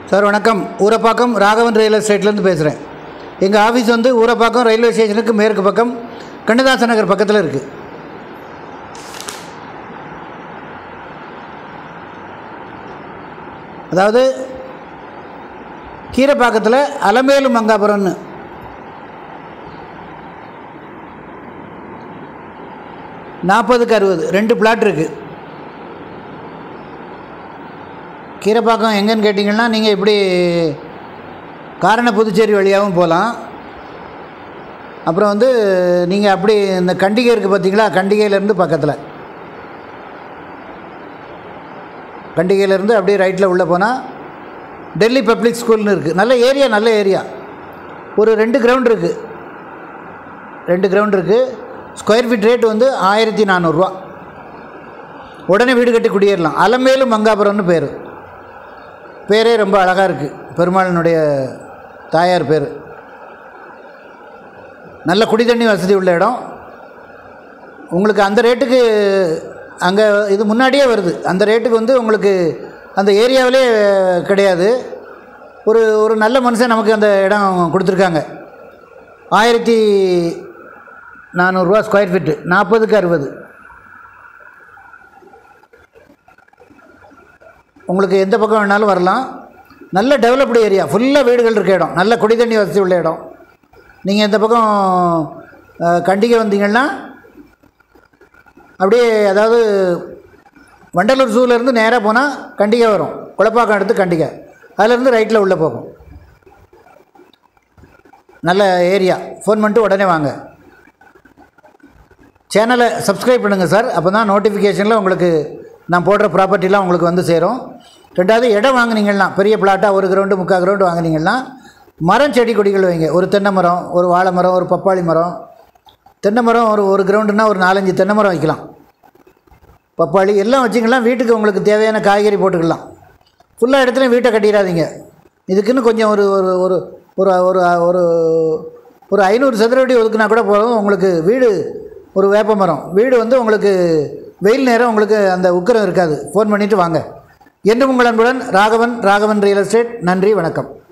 sir வணக்கம் Urapakkam Raghavan real எஸ்டேட்லேருந்து பேசுகிறேன் எங்கள் ஆஃபீஸ் வந்து ஊரப்பாக்கம் ரயில்வே ஸ்டேஷனுக்கு மேற்கு பக்கம் கண்ணதாசன் நகர் பக்கத்தில் இருக்குது அதாவது கீரைப்பாக்கத்தில் அலமேலு மங்காபுரம்னு நாற்பதுக்கு அறுபது ரெண்டு பிளாட் இருக்குது கீரைப்பாக்கம் எங்கேன்னு கேட்டிங்கன்னா நீங்கள் இப்படி காரண புதுச்சேரி வழியாகவும் போகலாம் அப்புறம் வந்து நீங்கள் அப்படி இந்த கண்டிகை இருக்குது பார்த்தீங்களா கண்டிகையிலேருந்து பக்கத்தில் கண்டிகையிலேருந்து அப்படியே ரைட்டில் உள்ளே போனால் டெல்லி பப்ளிக் ஸ்கூல்னு இருக்குது நல்ல ஏரியா நல்ல ஏரியா ஒரு ரெண்டு கிரவுண்ட் இருக்குது ரெண்டு கிரவுண்ட் இருக்குது ஸ்கொயர் ஃபீட் ரேட் வந்து ஆயிரத்தி நானூறுரூவா உடனே வீடு கட்டி குடியேறலாம் அலமேலு மங்காபுரம்னு பேர் பேரே ரொம்ப அழகாக இருக்குது பெருமாளினுடைய தாயார் பேர் நல்ல குடி தண்ணி வசதி உள்ள இடம் உங்களுக்கு அந்த ரேட்டுக்கு அங்கே இது முன்னாடியே வருது அந்த ரேட்டுக்கு வந்து உங்களுக்கு அந்த ஏரியாவிலே கிடையாது ஒரு ஒரு நல்ல மனுஷன் நமக்கு அந்த இடம் கொடுத்துருக்காங்க ஆயிரத்தி நானூறுரூவா ஸ்கொயர் ஃபீட்டு நாற்பதுக்கு அறுபது உங்களுக்கு எந்த பக்கம் வேணாலும் வரலாம் நல்ல டெவலப்டு ஏரியா ஃபுல்லாக வீடுகள் இருக்க இடம் நல்ல குடி தண்ணி வசதி உள்ள இடம் நீங்கள் இந்த பக்கம் அஹ், கண்டிகை வந்தீங்கன்னா அப்படியே அதாவது வண்டலூர் ஜூலேருந்து நேராக போனால் கண்டிகை வரும் குளப்பாக்கம் எடுத்து கண்டிகை அதிலேருந்து ரைட்டில் உள்ளே போகும் நல்ல ஏரியா ஃபோன் பண்ணிட்டு உடனே வாங்க சேனலை சப்ஸ்கிரைப் பண்ணுங்கள் சார் அப்போ தான் நோட்டிஃபிகேஷனில் உங்களுக்கு நான் போடுற ப்ராப்பர்ட்டிலாம் உங்களுக்கு வந்து சேரும் ரெண்டாவது இடம் வாங்குனீங்கன்னா பெரிய பிளாட்டாக ஒரு கிரவுண்டு முக்கால் கிரவுண்டு வாங்குனீங்கன்னா மரம் செடி கொடிகள் வைங்க ஒரு தென்னை மரம் ஒரு வாழை மரம் ஒரு பப்பாளி மரம் தென்னை மரம் ஒரு ஒரு கிரவுண்டுனா ஒரு நாலஞ்சு தென்னை மரம் வைக்கலாம் பப்பாளி எல்லாம் வச்சிங்கன்னா வீட்டுக்கு உங்களுக்கு தேவையான காய்கறி போட்டுக்கலாம் ஃபுல்லாக இடத்துலையும் வீட்டை கட்டிடாதீங்க இதுக்குன்னு கொஞ்சம் ஒரு ஒரு ஒரு ஒரு ஒரு ஒரு ஒரு ஐநூறு சதுரடி ஒதுக்குனா கூட போதும் உங்களுக்கு வீடு ஒரு வேப்ப மரம் வீடு வந்து உங்களுக்கு வெயில் நேரம் உங்களுக்கு அந்த உக்கரம் இருக்காது ஃபோன் பண்ணிவிட்டு வாங்க என்றும் உங்கள் அன்புடன் ராகவன் ராகவன் ரியல் எஸ்டேட் நன்றி வணக்கம்